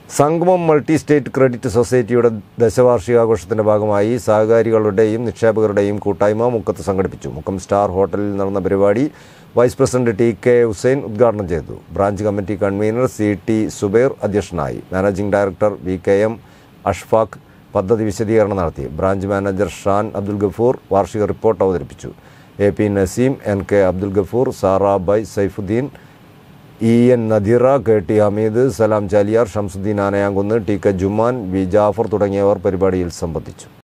സംഗമം multi state credit സൊസൈറ്റിയുടെ ദശവാർഷികാഘോഷത്തിന്റെ ഭാഗമായി സഹകാരികളുടെയും നിക്ഷേപകരുടെയും കൂട്ടായ്മ മുക്കത്ത് സംഘടിപ്പിച്ചു മുക്കം സ്റ്റാർ ഹോട്ടലിൽ നടന്ന പരിപാടി vice president T K Hussain ഉദ്ഘാടനം ചെയ്തു branch committee convener C T Zubair അധ്യക്ഷനായി managing director V K M Ashfaq പദ്ധതി വിശദീകരണം നടത്തി ബ്രാഞ്ച് മാനേജർ ഷാൻ അബ്ദുൽ ഗഫൂർ വാർഷിക റിപ്പോർട്ട് അവതരിപ്പിച്ചു A P Naseem N K Abdul Gafoor Sarabai Saifuddin E N Nadeera K T Hameed Salam Chaliyar Shamsuddin Anayamkunnu T K Juman V Jafar തുടങ്ങിയവർ പരിപാടിയിൽ സംബന്ധിച്ചു